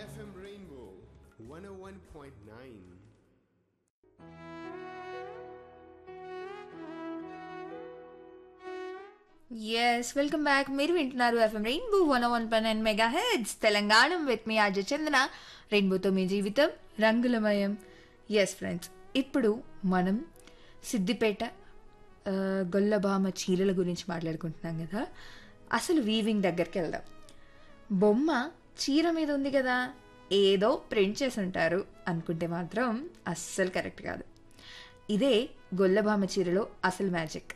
FM Rainbow 101.9. Yes welcome back మీరు వింటున్నారు FM Rainbow one one one and megahertz Telangana with me Aja Chandana రెయిన్బోతో మీ జీవితం రంగులమయం ఎస్ ఫ్రెండ్స్ ఇప్పుడు మనం సిద్దిపేట ఆ, గొల్లభామ చీరల గురించి మాట్లాడుకుంటున్నాం కదా అసలు వీవింగ్ దగ్గరికి వెళ్దాం బొమ్మ చీర మీద ఉంది కదా ఏదో ప్రింట్ చేసి ఉంటారు అనుకుంటే మాత్రం అస్సలు కరెక్ట్ కాదు ఇదే గొల్లభామ చీరలో అసలు మ్యాజిక్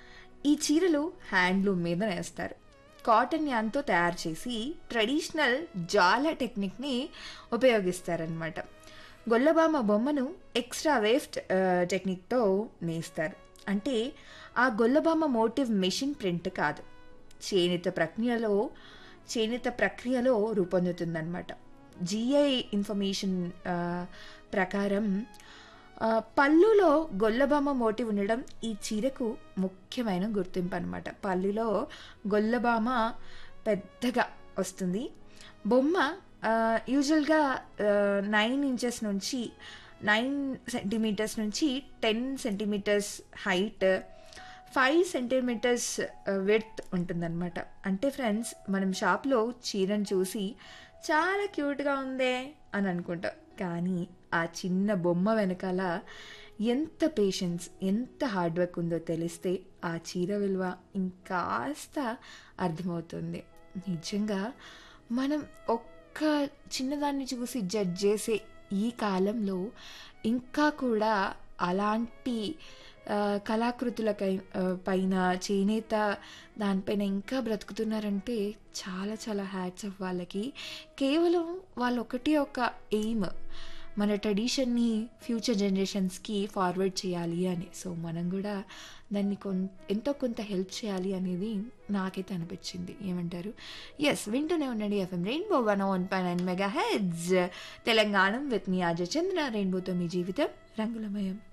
ఈ చీరలు హ్యాండ్లూమ్ మీద నేస్తారు కాటన్ యాన్తో తయారు చేసి ట్రెడిషనల్ జాల టెక్నిక్ని ఉపయోగిస్తారనమాట గొల్లబామ బొమ్మను ఎక్స్ట్రా వేఫ్ట్ టెక్నిక్తో నేస్తారు అంటే ఆ గొల్లబామ మోటివ్ మెషిన్ ప్రింట్ కాదు చేనేత ప్రక్రియలో చేనేత ప్రక్రియలో రూపొందుతుందన్నమాట జిఐ ఇన్ఫర్మేషన్ ఆ, ప్రకారం ఆ, పళ్ళులో గొల్లబామ మోటివ్ ఉండడం ఈ చీరకు ముఖ్యమైన గుర్తింపు అనమాట పళ్ళులో గొల్లబామ పెద్దగా వస్తుంది బొమ్మ ఆ, యూజువల్గా నైన్ ఇంచెస్ నుంచి నైన్ సెంటీమీటర్స్ నుంచి ten centimetres height five centimetres width ఉంటుందన్నమాట అంటే ఫ్రెండ్స్ మనం షాప్లో చీరను చూసి చాలా క్యూట్గా ఉందే అని అనుకుంటాం కానీ ఆ చిన్న బొమ్మ వెనకాల ఎంత పేషెన్స్ ఎంత హార్డ్ వర్క్ ఉందో తెలిస్తే ఆ చీర విలువ ఇంకాస్త అర్థమవుతుంది నిజంగా మనం ఒక్క చిన్నదాన్ని చూసి జడ్జ్ చేసే ఈ కాలంలో ఇంకా కూడా అలాంటి ఆ, కళాకృతులకై ఆ, పైన చేనేత దానిపైన ఇంకా బ్రతుకుతున్నారంటే చాలా చాలా హ్యాట్స్ ఆఫ్ వాళ్ళకి కేవలం వాళ్ళు ఒకటి ఒక ఎయిమ్ మన ట్రెడిషన్ని ఫ్యూచర్ జనరేషన్స్కి ఫార్వర్డ్ చేయాలి అని సో మనం కూడా దాన్ని కొన్ ఎంతో కొంత హెల్ప్ చేయాలి అనేది నాకైతే అనిపించింది ఏమంటారు ఎస్ వింటూనే ఉండండి FM Rainbow one one five nine megahertz Telangana with me Ajay Chandra రెయిన్బోతో మీ జీవితం రంగులమయం